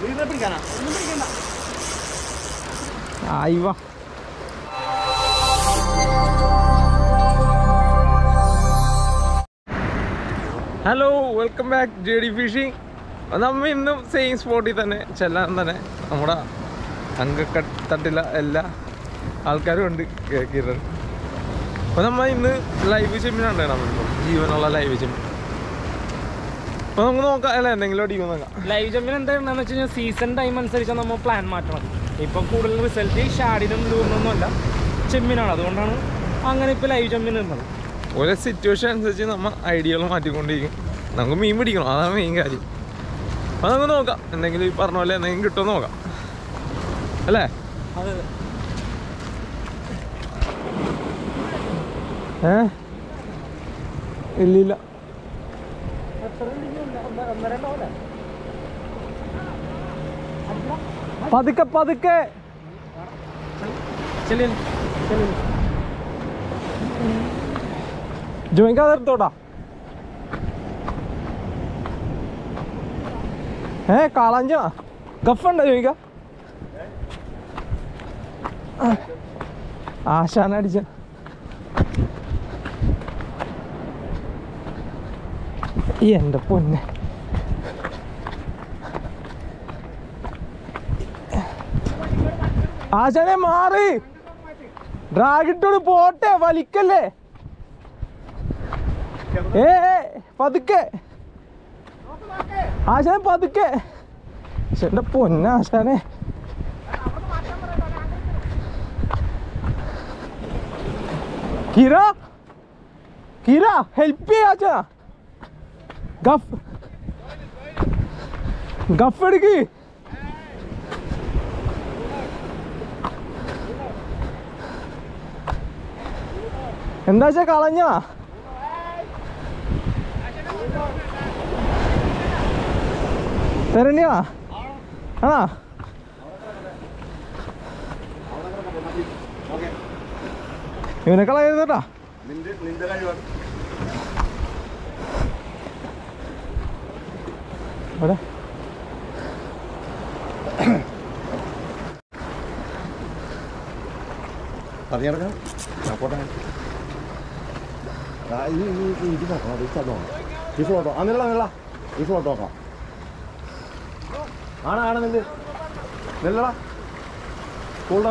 പിടിക്കാനാ ഒന്നും പിടിക്കണ്ട ആയി വാ hello welcome back J D fishing നമ്മൾ ഇന്നും സെയിം സ്പോട്ടിൽ തന്നെ ചെല്ലാൻ തന്നെ നമ്മുടെ അങ്കത്തട്ടില എല്ലാ ആൾക്കാരും ഉണ്ട് കേൾക്കുന്നത് അപ്പോൾ നമ്മൾ ഇന്ന് ലൈവ് ചെമ്മിനാണ് നമ്മളിപ്പോൾ ജീവനുള്ള ലൈവ് ചെമ്മീൻ അപ്പോൾ നമുക്ക് നോക്കാം അല്ല എന്തെങ്കിലും അടിക്കും നോക്കാം ലൈവ് ജമ്പിന് എന്താണെന്ന് വെച്ച് കഴിഞ്ഞാൽ സീസൺ ടൈം അനുസരിച്ച് നമ്മൾ പ്ലാൻ മാറ്റണം ഇപ്പം കൂടുതൽ റിസൾട്ട് ഷാഡിനും ലൂറിനൊന്നും അല്ല ചെമ്മിനാണ് അതുകൊണ്ടാണ് അങ്ങനെ ഇപ്പോൾ ലൈവ് ജമ്പിന് നിന്നത് ഓരോ സിറ്റുവേഷൻ അനുസരിച്ച് നമ്മൾ ഐഡിയകൾ മാറ്റിക്കൊണ്ടിരിക്കും നമുക്ക് മീൻ പിടിക്കണം അതാണ് മെയിൻ കാര്യം അപ്പോൾ നമുക്ക് നോക്കാം എന്തെങ്കിലും ഈ പറഞ്ഞ പോലെ എന്തെങ്കിലും കിട്ടുമോ നോക്കാം അല്ലേ അതെ ഏ ഇല്ലില്ല പതുക്കെ പതുക്കെ ചെല്ലി ചെല്ലി ജോയിക്ക് അതെടുത്തോടാ ഏ കാളാഞ്ചാ ഗഫുണ്ടോ ജോയിക്ക ആശാന അടിച്ച ഈ എൻ്റെ പൊന്നെ ആശാനെ മാറി ഡ്രാഗിട്ടോട് പോട്ടെ വലിക്കല്ലേ ഏ ഏ, പതുക്കെ ആശാനെ പതുക്കെ പക്ഷെ എന്റെ പൊന്ന ആശാനെ കിര കിര ഹെൽപ്പ് ചെയ്യ ആശാ ഗഫ് ഗഫ് എടുക്ക് എന്താ വെച്ചാ കളഞ്ഞാ തരണ്യാ ആണാ ഇവനെ കളയരുതട്ടാ ഇവിടെ പറഞ്ഞെടുക്കാം ഞാൻ പോട്ടെ ആ, ഈ ഈ ഈ ഇത് നോക്കണം ഈ സ്ഥലം നോക്കണം ഈ ഫ്ലോട്ടോ ആ നില്ല നില്ല ഈ ഫ്ലോട്ട് നോക്കാം ആണ് ആണ് നില്ല് നില്ലടാ കൂൾഡോ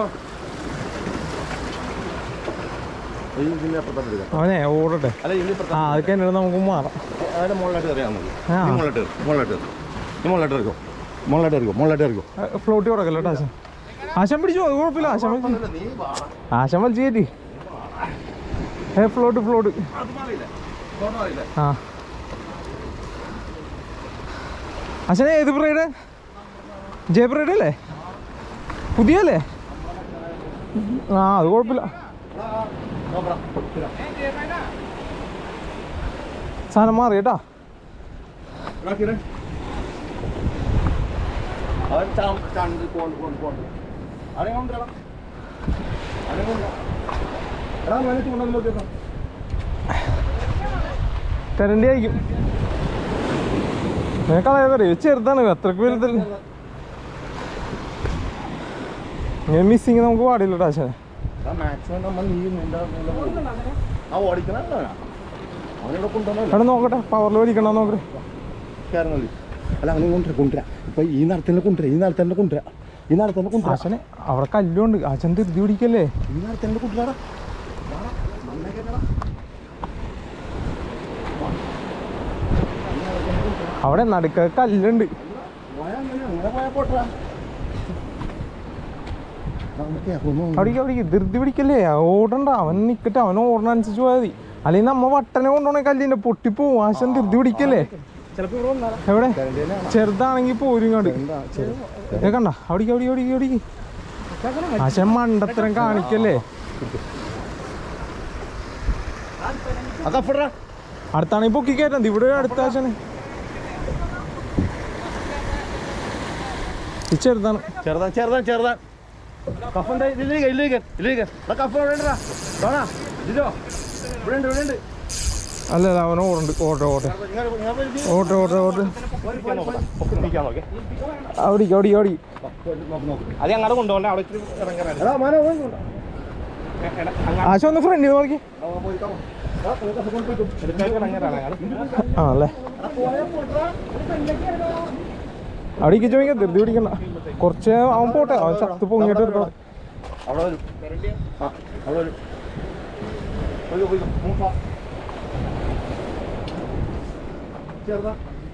ഈ ഇതിൻ്റെ അപ്പുറത്തോട്ട് എടുക്കാം അവനെ ഓടട്ടെ അല്ല ഇതിൻ്റെ ആ അപ്പുറത്തോട്ട് അതൊക്കെ എന്നോട് നമുക്ക് മാറാം അതിൻ്റെ മുകളിലായിട്ട് കയറിയാൽ മതി ആ. ഈ മുകളിലായിട്ട് കയറി മുകളിലായിട്ട് കയറി ഈ മുകളിലായിട്ട് കയറിക്കോ മുകളിലായിട്ട് കയറിക്കോ മുകളിലായിട്ട് കയറിക്കോ ഫ്ലോട്ട് കൊടുക്കല്ലോ കേട്ടോ ആശം ആശം പിടിച്ചു അത് കുഴപ്പമില്ല ആശം വലിച്ച് നീ വാ. ആശം വലിച്ച് കയറ്റി ഏ ഫ്ലോട്ട് ഫ്ലോട്ട് അത് മാറിയില്ലേ ഫ്ലോട്ട് മാറിയില്ലേ ആ അച്ഛനെ ഏത് ബ്രൈഡ് ജയ ബ്രൈഡ് അല്ലേ പുതിയല്ലേ ആ അത് കുഴപ്പമില്ല നോക്കടാ സാധനം മാറി കേട്ടാ എടാ കിരൺ അവൻ ചാ- ചാണ്ട് പോണ്ട് പോണ്ട് പോണ്ട് അവനെ കൊണ്ടുവരാം അവനെ കൊണ്ടുവരാം എടാ അവനെ ചൂണ്ടൊന്നും നോക്കിയോ കരണ്ടി ആയിരിക്കും നിനക്കറിയാം ചെറുതാണ് എത്രക്ക് വലുതല്ല ഇങ്ങനെ മിസ്സിങ് നമുക്ക് പാടില്ല കേട്ടോ അച്ഛനെ മാക്സിമം നമ്മൾ നീ നിന്റെ ആ ഓടിക്കണ അവനോട് കൊണ്ടുവന്നല്ലോ അവിടെ നോക്കട്ടെ പവറിൽ വലിക്കണോ നോക്കട്ടെ കയറുന്നത് അല്ല അവനെ കൊണ്ടുവരാം കൊണ്ടുവരാം ഇപ്പൊ ഈ നടത്തന്നെ കൊണ്ടുവരാം ഈ നടത്തന്നെ കൊണ്ടുവരാം ഈ നടത്തന്നെ കൊണ്ടുവരാം അച്ഛനെ അവിടെ കല്ലുണ്ട് അച്ഛൻ ധൃതി പിടിക്കല്ലേ ഈ നടത്തന്നെ കൊണ്ടുവരാടാ അവിടെ നടുക്ക കല്ലുണ്ട് അങ്ങനെ പോയാ പോട്ടാ നമുക്ക് ഒന്നും അവിടേക്ക് അവിടേക്ക് ധൃതി പിടിക്കല്ലേ ഓടണ്ട അവൻ നിക്കട്ടെ അവൻ ഓടണ അനുസരിച്ച് പോയാൽ മതി അല്ലെങ്കിൽ നമ്മ വട്ടനെ കൊണ്ടുപോണ കല്ലിന്റെ പൊട്ടിപ്പോവും ആശൻ ധൃതി പിടിക്കല്ലേ ചിലപ്പോൾ ഇവിടെ വന്നാലോ എവിടെ കരണ്ടേനെ ചെറുതാണെങ്കിൽ പോരും കണ്ട് എന്താ ചെറു ഏ കണ്ട അവിടേക്ക് അവിടേക്ക് അവിടേക്ക് അവിടേക്ക് ആശൻ മണ്ടത്തരം കാണിക്കല്ലേ അകപ്പെടാ അടുത്താണെങ്കിൽ പൊക്കി കയറ്റാം ഇവിടെ അടുത്ത ആശന് ഈ ചെറുതാണ് ചെറുതാൻ ചെറുതാൻ ചെറുതാൻ കഫന്റെ ഇതിലേക്ക് ഇതിലേക്ക് ഇതിലേക്ക് എടാ കഫ് എവിടെ ഉണ്ടാ കാണാ ഇതിലോ ഇവിടെ ഉണ്ട് ഇവിടെ ഉണ്ട് അല്ല അല്ല അവൻ ഓടുണ്ട് ഓട്ടെ ഓട്ടെ ഓട്ടെ ഓട്ടെ ഓട്ടെ അവിടെ അവിടെ അവിടെ അത് അങ്ങോട്ട് കൊണ്ടുപോകണ്ട അവിടെ ഇച്ചിരി ഇറങ്ങാനാണ് എടാ മാന പോയി ആശ ഒന്ന് ഫ്രണ്ടിൽ നോക്കി ഇറങ്ങാനാണ് അയാൾ ആ അല്ലേ അവിടെ ഇരിക്കും ചോദിക്കാം ധൃതി പിടിക്കണ്ട കുറച്ച് അവൻ പോട്ടെ അവൻ ചത്ത് പൊങ്ങിയിട്ട് എടുക്കണം അവിടെ വരും ആ അവിടെ വരും പോയിക്കോ പോയിക്കോ മൂസ ചെറുതാ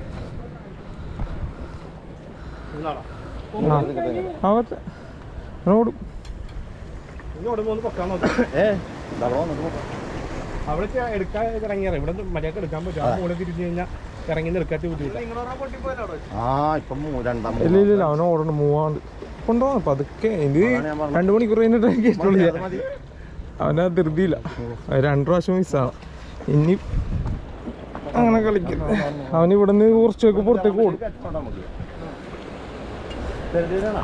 ഇന്നാണോ ആ പറ്റേ ഓടും ഇങ്ങോട്ട് പോകുന്ന പൊക്കാൻ നോക്കാം ഏ അവിടെ വന്നിട്ട് നോക്കാം അവിടെ ചെ- എടുക്കാൻ ഇറങ്ങിയാറ് ഇവിടെ മര്യാദ എടുക്കാൻ പറ്റും ആ മോളെ തിരിച്ചു കഴിഞ്ഞാൽ ഇറങ്ങി നിൽക്കാത്ത ബുദ്ധിമുട്ടാണ് ആ ഇപ്പം മൂ- രണ്ടാം ഇല്ല ഇല്ല ഇല്ല അവൻ ഓടണം മൂവാണ്ട് കൊണ്ടുപോകാം പതുക്കെ ഇത് അതാണ് ഞാൻ പറഞ്ഞത്. രണ്ടു മണിക്കൂർ കഴിഞ്ഞിട്ട് കേട്ടുള്ളൂ മതി, ഞാൻ. അത് മതി. അവനാ ധൃതിയില്ല അത് രണ്ട് പ്രാവശ്യം മിസ്സാണ് ഇനി അങ്ങനെ കളിക്കും അവൻ ഇവിടെ നിന്ന് കുറച്ചൊക്കെ പുറത്തേക്ക് ഓടും കച്ചവടം നമുക്ക്. ചെറുതീനാണോ?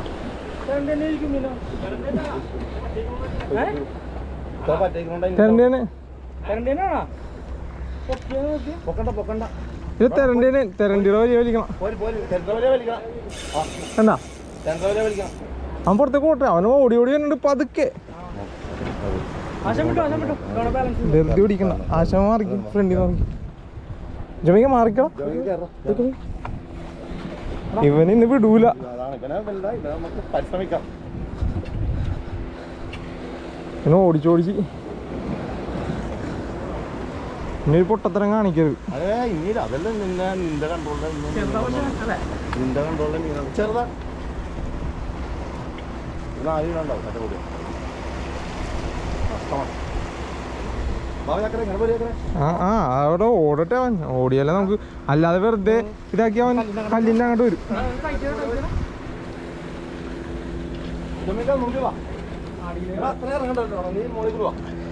ഇപ്പൊ പറ്റേക്കുന്നുണ്ടെങ്കിൽ തെരണ്ടേനെ പൊക്കണ്ട പൊക്കണ്ട ഇത് തെരണ്ടേനെ തെരണ്ടിയുടെ വഴി വലിക്കണം പോര് പോര് ചെറുതവരെ വലിക്കണം ആ എന്നാ ചെറുതവരെ വലിക്കണം അവൻ പുറത്തേക്ക് ഓട്ടെ അവന് ഓടി ഓടി വരുന്നുണ്ട് പതുക്കെ ധൃതി പിടിക്കണ്ട ആശ മാറിക്കും ഫ്രണ്ടിൽ മാറിക്കും ജമിക മാറിക്കണം ഇവൻ ഇന്ന് വിടൂല അതാണ് ഇവനെ വലുതായി ഇവനെ നമുക്ക് പരിശ്രമിക്കാം ഇവന് ഓടിച്ചോടിച്ച് ഇനി ഒരു പൊട്ടത്തരം കാണിക്കരുത് അതെ ഇനിയില്ല അതല്ല നിന്നെ നിന്റെ കൺട്രോളിലെ നിന്റെ കൺട്രോളിലെ മീനാണ് ചെറുതാ ഇത് നാല് മീനുണ്ടാവും മറ്റേ കൂടി നഷ്ടമാണ് ബാബു ചക്കര ഇങ്ങനെ പോരി ചക്കര ആ ആ അവിടെ ഓടട്ടെ അവൻ ഓടിയാലേ നമുക്ക് അല്ലാതെ വെറുതെ ഇതാക്കി അവൻ കല്ലിൻ്റെ അങ്ങോട്ട് വരും ജമീക മുമ്പിൽ വാ എടാ, അത്രയും ഇറങ്ങണ്ട കേട്ടോ. നീ മുകളിൽ കൂടി വാ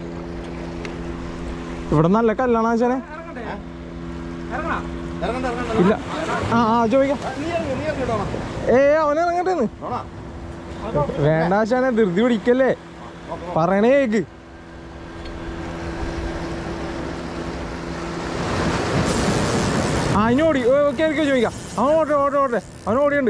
ഇവിടെ നല്ല കല്ലാണ് ആശാനെ ഇറങ്ങണ്ട ഇറങ്ങണ്ട ഇല്ല ആ ആ ചോദിക്കാം ആ, നീ ഇറങ്ങി നീ ഇറങ്ങിട്ടോ ഏ അവൻ ഇറങ്ങട്ടെന്ന് ആണോ വേണ്ട ആശാനെ ധൃതി പിടിക്കല്ലേ പറയണേ കേക്ക് ആ ഇനി ഓടി കേൾക്കോ ചോദിക്കാം അവൻ ഓട്ടെ ഓട്ടെ ഓട്ടെ അവൻ ഓടിയുണ്ട്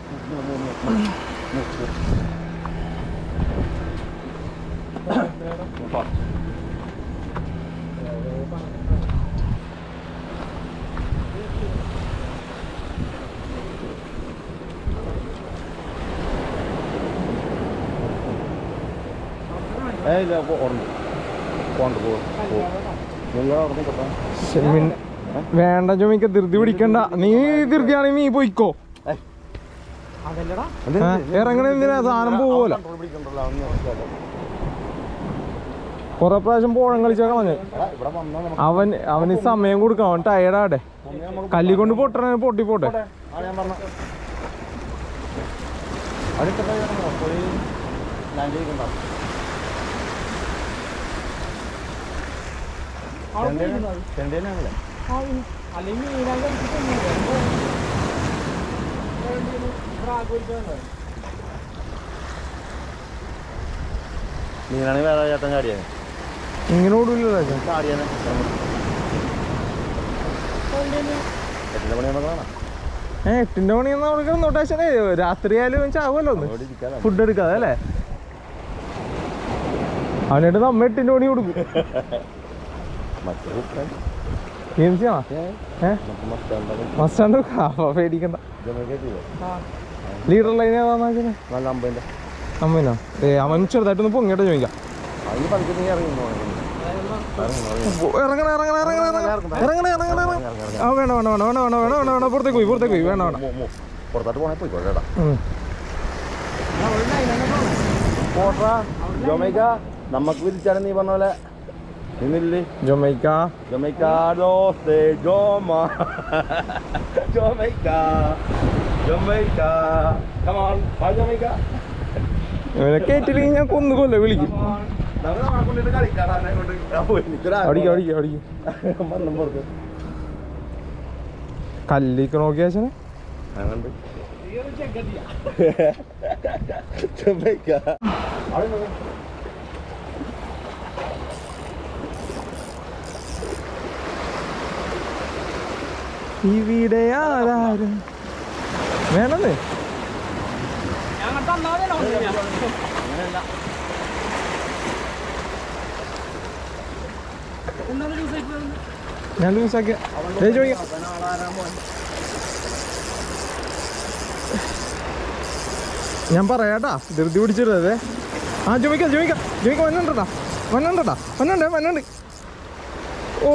ഏ ഇല്ല പോ- ഓടണ്ട പോണ്ട് പോ പോ. നിങ്ങൾ അവിടെ നിൽക്കട്ടെ ശ്ശെ, മിൻ- വേണ്ട ചോമിക്ക ധൃതി പിടിക്കണ്ട നീ ധൃതിയാണെങ്കിൽ നീ പോയിക്കോ അതല്ലടാ ആ, ഇറങ്ങണ എന്തിനാ സാധനം പോവല്ലോ കൺട്രോൾ പിടിക്കണ്ടല്ലോ അവന് നോക്കിക്കോട്ടെ. കൊറേ പ്രാവശ്യം പോഴം കളിച്ചാ കളഞ്ഞു എടാ, ഇവിടെ വന്നാൽ നമുക്ക് അവൻ അവന് സമയം കൊടുക്കാം അവൻ ടയർഡാടെ ഒന്നേ നമുക്ക് കല്ലി കൊണ്ട് പൊട്ടണ പൊട്ടി പോട്ടെ പോട്ടെ. ആ ഞാൻ പറഞ്ഞ അടുത്ത പോയി ലാൻഡ് ചെയ്തിട്ടുണ്ടോ ചെണ്ടേനാണല്ലേ അല്ലെങ്കിൽ മീനായി നീനാണെങ്കിൽ വേറെ ചേട്ടൻ ചാടിയാനെ ഇങ്ങനെ ഓടൂല്ലോ ആശാൻ. ചാടിയാനെ എട്ടിന്റെ പണി നമുക്ക് കാണാം ഏ എട്ടിന്റെ മണി എന്നാ അവിടെ കിടന്നോട്ടെ ആശാനെ രാത്രി ആയാലും ചാവുമല്ലോ ഒന്ന് അവിടെ ഇരിക്കാലോ ഫുഡ് എടുക്കാതെ അല്ലേ അവനായിട്ട് നമ്മ എട്ടിന്റെ മണി കൊടുക്കും മറ്റേ കുട്ടൻ. ഗെയിംസ് ഏ, ഏ നമുക്ക് മസ്റ്റാണ്ടാകും മസ്റ്റാണ്ട് അപ്പൊ പേടിക്കണ്ട ജമൈക്ക ചെയ്യോ ലീഡർ ലൈൻ ഏതാന്ന് ആശാനെ നല്ല അമ്പതിന്റെ അമ്മേനോ ഏ അവൻ ചെറുതായിട്ടൊന്ന് പൊങ്ങിയിട്ട് ചോദിക്കാം അതിന് പണിക്ക് നീ ഇറങ്ങി ഇറങ്ങി ഇറങ്ങണ ഇറങ്ങണ ഇറങ്ങണ ഇറങ്ങണ ഇറങ്ങണ ഇറങ്ങണ ആ വേണ്ട വേണ്ട വേണ്ട വേണ്ട വേണ്ട വേണ്ട വേണ്ട വേണ്ട പുറത്തേക്ക് പോയി പുറത്തേക്ക് പോയി വേണ്ട വേണ്ട പുറത്തോട്ട് പോണേ പോയിക്കോട്ടെ ഉം. പോട്ടാ ജൊമൈക്ക നമുക്ക് വിരിച്ചാണ് നീ പറഞ്ഞ പോലെ നിന്നില്ലേ ജമൈക്ക ജൊമൈക്ക ദോസ്തേ ജോമ Jamaica Jamaica come on bye Jamaica ഇവനെ കേട്ടില്ലെങ്കിൽ ഞാൻ കൊന്നു കൊല്ല വിളിക്കും നമ്മൾ നമ്മളെ കൊണ്ടിട്ട് കളിക്കാടാ എന്നെ കൊണ്ട് അപ്പോ എനിക്കൊരു അടിക്കും അടിക്കും അടിക്കും മണ്ണം പുറത്ത് കല്ലിക്ക് നോക്കിയ ആശാനെ അങ്ങണ്ട് ജൊമൈക്ക അവിടെ നിന്ന് ഇവിടെ ആരാരും വേണമെന്ന് ഞങ്ങൾ തന്നാതല്ലോ എന്താണ് ജ്യൂസ് ആയിട്ട് ഞാൻ ലൂസാക്കിയ ദേ ചോദിക്കാം ഞാൻ പറയാട്ടാ ധൃതി പിടിച്ചിരുന്നേ ആ ചോദിക്കാം ചോദിക്കാം ചോദിക്കാം വന്നുണ്ടടാ വന്നുണ്ടടാ വന്നുണ്ട് വന്നുണ്ട് ഓ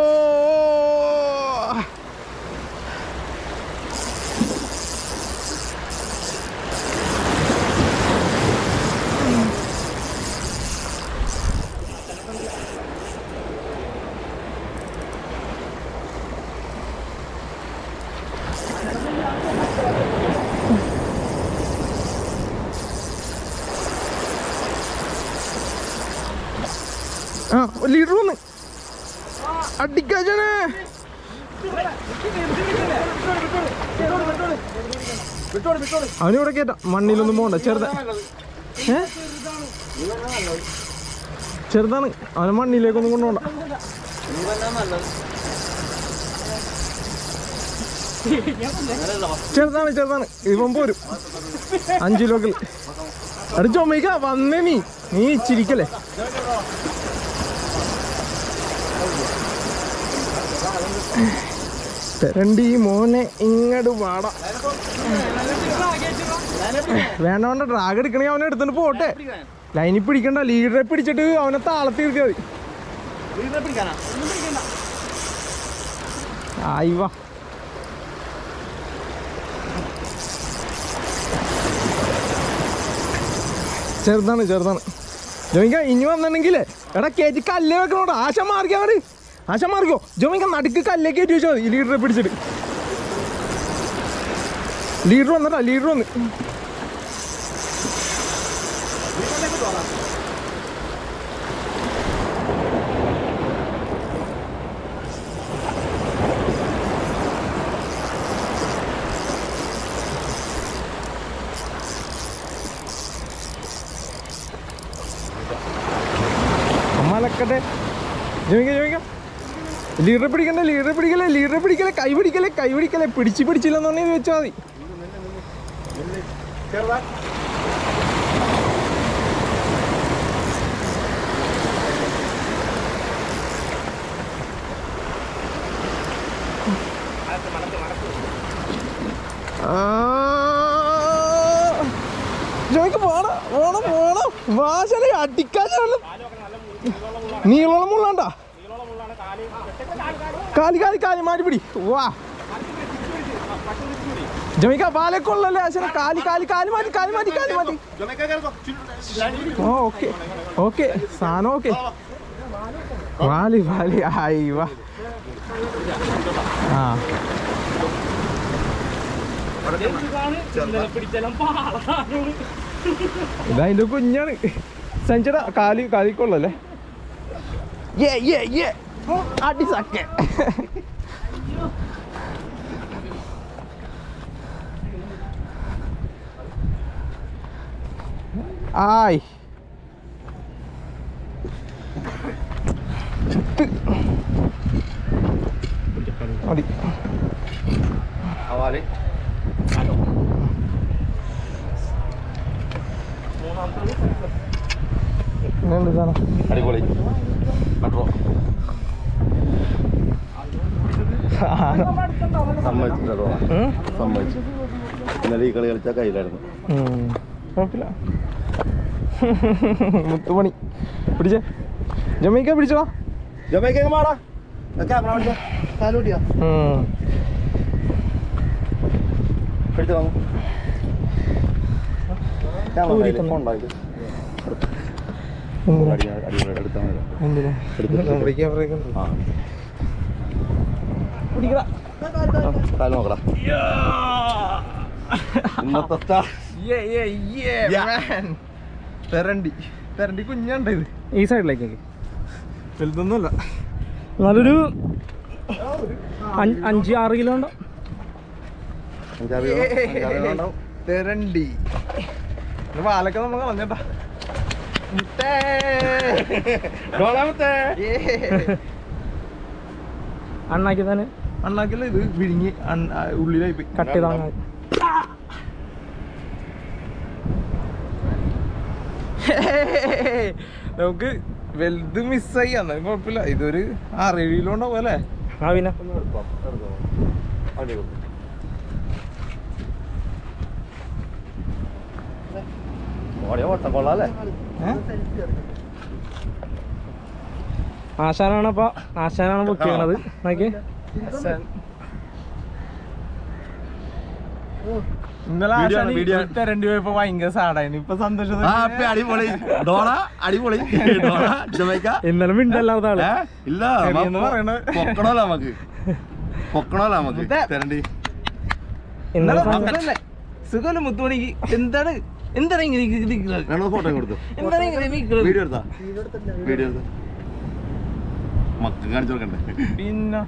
ആ ലീഡർ വന്ന് അടിക്കാജാണ് അവനിവിടെ കേട്ട മണ്ണിലൊന്നും പോണ്ട ചെറുത ഏ ചെറുതാണ് അവനെ മണ്ണിലേക്കൊന്നും കൊണ്ടുപോണ്ട ചെറുതാണ് ചെറുതാണ് ഇവൻ പോരും അഞ്ചു കിലോക്കിൽ അത് ചുമക്ക വന്നേ നീ നീ ചിരിക്കല്ലേ തെരണ്ടി മോനെ ഇങ്ങോട്ട് പാടാ വേണ്ട വേണ്ട ഡ്രാഗ് എടുക്കണമെങ്കിൽ അവനെ എടുത്തോണ്ട് പോട്ടെ ലൈനിൽ പിടിക്കണ്ട ലീഡറെ പിടിച്ചിട്ട് അവനെ താളത്തി ഇരുത്തിയാൽ മതി ആയി വാ ചെറുതാണ് ചെറുതാണ് ജോമിക്ക ഇനി വന്നിട്ടുണ്ടെങ്കിലേ എടാ കയറ്റി കല്ലേ വെക്കണോട്ടോ ആശ മാറിക്കാ മതി ആശ മാറിക്കോ ജോമിക്ക നടുക്ക് കല്ലേ കയറ്റി വെച്ചോ ഈ ലീഡറെ പിടിച്ചിട്ട് ലീഡർ വന്നട്ടാ ലീഡർ വന്ന് മലക്കട്ടെ ജോമിക്ക ജോമിക്ക ലീഡറെ പിടിക്കണ്ടേ ലീഡറെ പിടിക്കലേ ലീഡറെ പിടിക്കലേ കൈ പിടിക്കലേ കൈ പിടിക്കലേ പിടിച്ച് പിടിച്ചില്ലെന്നുണ്ടെങ്കിൽ വെച്ചാൽ മതി ജോമിക്ക് പോണം പോണം പോണം വാശലേ അടിക്കാച്ചാണ് നീളമുള്ള മുള്ളാണ്ടാ കാലി കാലി കാലി മാറ്റി പിടി വാ ജമിക്ക പാലക്കൊള്ളല്ലേ ആശന കാലി കാലി കാലി മാറ്റി കാലി മാറ്റി കാലി മാറ്റി ഓ ഓക്കെ ഓക്കെ സാധനം ഓക്കെ വാലി വാലി ആയി വാ ആ പിടിച്ചാലും പാളാണ് ഇതതിന്റെ കുഞ്ഞാണ് സഞ്ചടാ കാലി കാലിക്കൊള്ളല്ലേ ഏ ഏ ഏ അടി സക്കെ ആയ് ചുട്ട്. മതി ഹവാലി ഇങ്ങനെയുണ്ട് സാധനം അടിപൊളി മെട്രോ സമ്മതിച്ചിട്ടോ ഉം? സമ്മതിച്ചു ഇന്നലെ ഈ കളി കളിച്ച കയ്യിലായിരുന്നു ഉം. കുഴപ്പമില്ല മുത്തുമണി പിടിച്ചേ ജമൈക്ക പിടിച്ചോ ജമൈക്ക മാടാ ക്യാമറ പിടിച്ച കാലൂട്ടിയാ ഉം. പിടിച്ചു വാങ്ങും ഊരിക്കുന്നു. ഉണ്ടാക്കി എന്തിനാ? അടിപൊളി എടുത്താൽ മതി എന്തിനാ? എടുത്ത് ബ്രേക്ക് ബ്രേക്ക് ഉണ്ട്. ആ പിടിക്കടാ. കാല് നോക്കടാ ഇന്നത്തെ star Yeah, yeah, yeah, Yeah. man. തെരണ്ടി തെരണ്ടി കുഞ്ഞാണ്ട് ഇത് ഈ സൈഡിലേക്കൊക്കെ വലുതൊന്നുമല്ല നല്ലൊരു അഞ്ച് അഞ്ച് ആറ് കിലോ ഉണ്ടോ അഞ്ചാറ് കിലോ അഞ്ചാറ് കിലോ ഉണ്ടാവും തെരണ്ടി ഇത് പാലൊക്കെ നമ്മൾ കളഞ്ഞട്ടാ മുത്തേ ഡോളാമത്തെ Yeah. അണ്ണാക്കി തന്നെ അണ്ണാക്കല്ല ഇത് വിഴുങ്ങി അൺ- ആ, ഉള്ളിലായി പോയി കട്ട് ചെയ്താൽ നമുക്ക് വലുത് മിസ്സായി എന്നാലും കുഴപ്പമില്ല ഇതൊരു ആറേഴ് കിലോ ഉണ്ടാവും അല്ലേ ആ പിന്നെ ഒന്ന് എടുക്കാം എടുക്കാം അവിടെ കൊടുക്കും ഓടിയ ഓട്ടം കൊള്ളാം അല്ലേ ആശാനാണ് അപ്പൊ ആശാനാണ് ബുക്ക് ചെയ്യണത് നോക്കിയേ ഇന്നലെ വീഡിയോ ആണ്, ആശാന് വീഡിയോ. തരണ്ടി പോയപ്പോ ഭയങ്കര സാടായിരുന്നു ഇപ്പൊ സന്തോഷം ആ അപ്പൊ അടിപൊളി ഡോള അടിപൊളി ഡോള ജമൈക്ക ഇന്നലെ മിണ്ടല്ലാത്ത ആള് ഏ? ഇല്ല ശരിയെന്ന് പറയണ. പൊക്കണല്ലോ നമുക്ക് പൊക്കണല്ലോ നമുക്ക് മുത്തേ. തരണ്ടി ഇന്നലെ സം- സുഖല്ലേ സുഖല്ലേ മുത്തുമണിക്ക് എന്താണ് എന്താണ് ഇങ്ങനെ നിൽക്കുന്നത് വേണത് ഫോട്ടോ കൊടുത്തു എന്താണ് ഇങ്ങനെ നിൽക്കുന്നത് വീഡിയോ എടുത്താ വീഡിയോ എടുത്ത മക്ക കാണിച്ചു കൊടുക്കണ്ടേ പിന്നെ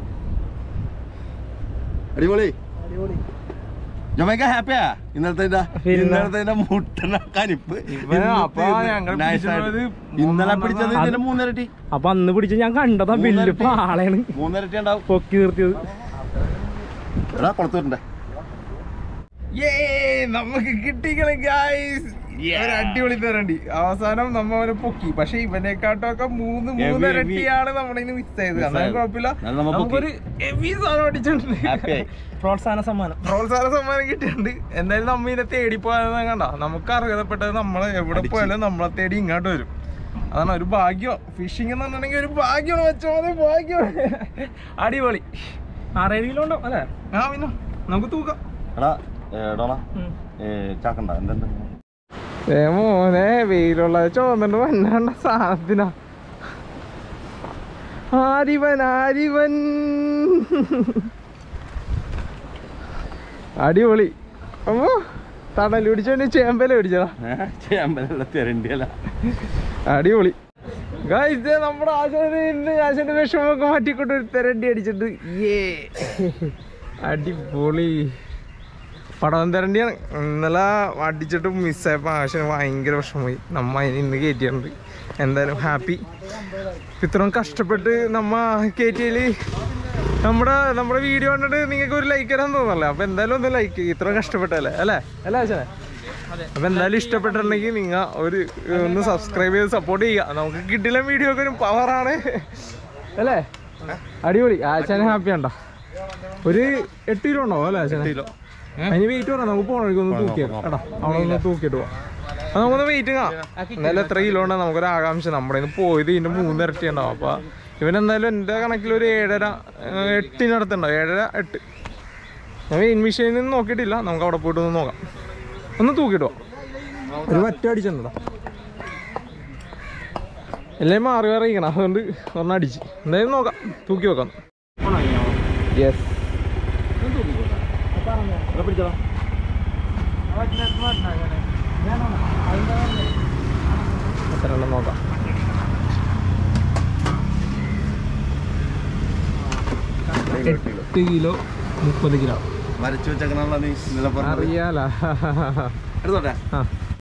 അടിപൊളി ജമൈക്ക ഹാപ്പിയാ ഇന്നലത്തെ പിന്നെ. ഇന്നലത്തെ മുട്ടണ കനിപ്പ് ഇവൻ ഇന്നത്തെ അപ്പൊ ഇത് ഞങ്ങൾ nice പിടിച്ചത് ആയിട്ട്. ഇന്നലെ പിടിച്ചത് അത് ഇതിന്റെ മൂന്നരട്ടി അപ്പൊ അന്ന് പിടിച്ച് ഞാൻ കണ്ടതാ ബില്ല് മൂന്നരട്ടി. പാളയാണ് മൂന്നരട്ടി ഉണ്ടാവും പൊക്കി നിർത്തിയത് എടാ കൊടുത്തിട്ടുണ്ടേ ഏ നമുക്ക് കിട്ടിക്കളെ ഗായ്സ് ഒരു അടിപൊളി തരണ്ടി അവസാനം നമ്മ അവനെ പൊക്കി പക്ഷെ ഇവനെക്കാട്ടൊക്കെ മൂന്ന് Heavy, മൂന്നരട്ടിയാണ് നമ്മളിന്ന് മിസ് ചെയ്തത് Miss എന്നാലും ആയത്. കുഴപ്പമില്ല എന്നാലും നമ്മ പൊക്കി. നമുക്കൊരു ഹെവി സാധനം അടിച്ചിട്ടുണ്ട് ഹാപ്പിയായി പ്രോത്സാഹന സമ്മാനം പ്രോത്സാഹന സമ്മാനം കിട്ടിയിട്ടുണ്ട് എന്തായാലും നമ്മ ഇതിനെ തേടി പോയത് കണ്ട നമുക്ക് അർഹതപ്പെട്ടത് നമ്മള് എവിടെ അടിച്ച്. പോയാലും നമ്മളെ തേടി ഇങ്ങോട്ട് വരും അതാണ് ഒരു ഭാഗ്യം ഫിഷിംഗ് എന്ന് പറഞ്ഞിട്ടുണ്ടെങ്കിൽ ഒരു ഭാഗ്യമാണ് വെച്ചോ മതി ഭാഗ്യം അടിപൊളി ആറേഴ് കിലോ ഉണ്ടാവും അല്ലേ ആ പിന്നെ നമുക്ക് തൂക്കാം എടാ ഡോണ ഉം. ചാക്കണ്ട എന്തെന്ത് ഏ മോനെ വെയിലുള്ള ചോന്നിട്ട് വന്നാണ്ട സാധനത്തിനാ ആരിവൻ ആരിവൻ അടിപൊളി അമ്മോ തണല് പിടിച്ചോണ്ട് ചേമ്പല പിടിച്ചതാ ചെയ്യാൻ തരണ്ടിയല്ല അടിപൊളി Guys, ദേ നമ്മുടെ ആശാന് ഇന്ന് ആശാന്റെ വിഷമമൊക്കെ മാറ്റിക്കൊണ്ട് ഒരു തെരണ്ടി അടിച്ചിട്ട് ഏ അടിപൊളി പടവൻ തെരണ്ടിയാണ് ഇന്നലെ അടിച്ചിട്ട് മിസ്സായപ്പോൾ ആശാന് ഭയങ്കര വിഷമമായി നമ്മ അതിന് ഇന്ന് കയറ്റിയിട്ടുണ്ട് എന്തായാലും ഹാപ്പി ഇത്രയും കഷ്ടപ്പെട്ട് നമ്മ കയറ്റിയതിൽ നമ്മുടെ നമ്മുടെ വീഡിയോ കണ്ടിട്ട് നിങ്ങൾക്ക് ഒരു ലൈക്ക് തരാൻ തോന്നല്ലേ അപ്പൊ എന്തായാലും ഒന്ന് ലൈക്ക് ഇത്രയും കഷ്ടപ്പെട്ടല്ലേ അല്ലേ അല്ലേ ആശാനെ അപ്പൊ എന്തായാലും ഇഷ്ടപ്പെട്ടിട്ടുണ്ടെങ്കിൽ നിങ്ങൾ ഒരു ഏർ, ഒന്ന് സബ്സ്ക്രൈബ് ചെയ്ത് സപ്പോർട്ട് ചെയ്യുക നമുക്ക് കിട്ടില്ല വീഡിയോ ഒക്കെ ഒരു പവറാണ് അല്ലേ അടിപൊളി ആശാന് ഹാപ്പി ഉണ്ടോ ഒരു എട്ട് കിലോ ഉണ്ടാവും അല്ലേ ആശാനെ കിലോ അതിന് വെയിറ്റ് പറയാം നമുക്ക് പോകണം ഒന്ന് തൂക്കിയേക്കാം കേട്ടോ അവിടെ ഒന്ന് തൂക്കിയിട്ട് പോവാം അപ്പൊ നമുക്കൊന്ന് വെയിറ്റ് എന്തായാലും എത്ര കിലോ ഉണ്ടോ നമുക്കൊരു ആകാംക്ഷ നമ്മുടെ കയ്യിൽ നിന്ന് പോയത് ഇതിന്റെ മൂന്നിരട്ടി ഉണ്ടാവും അപ്പൊ ഇവൻ എന്തായാലും എൻ്റെ കണക്കിൽ ഒരു ഏഴര ഏർ, എട്ടിനടുത്തുണ്ടാവും ഏഴര എട്ട് ഞാൻ വെയിൻ മെഷീനിൽ നിന്ന് നോക്കിയിട്ടില്ല നമുക്ക് അവിടെ പോയിട്ട് ഒന്ന് നോക്കാം ഒന്ന് തൂക്കിട്ടോ ഒരു വറ്റ അടിച്ചിട്ടുണ്ടോ എല്ലാം മാറി മാറി ഇരിക്കണം അതുകൊണ്ട് ഒരെണ്ണം അടിച്ച് എന്തായാലും നോക്കാം തൂക്കി നോക്കാം യെസ് എത്ര എണ്ണം നോക്കാം എട്ട് കിലോ മുപ്പത് കിലോ വരച്ചു വെച്ചേക്കണല്ലോ നീ ഇന്നലെ പറഞ്ഞത് അറിയാലോ എടുത്തോട്ടെ ആ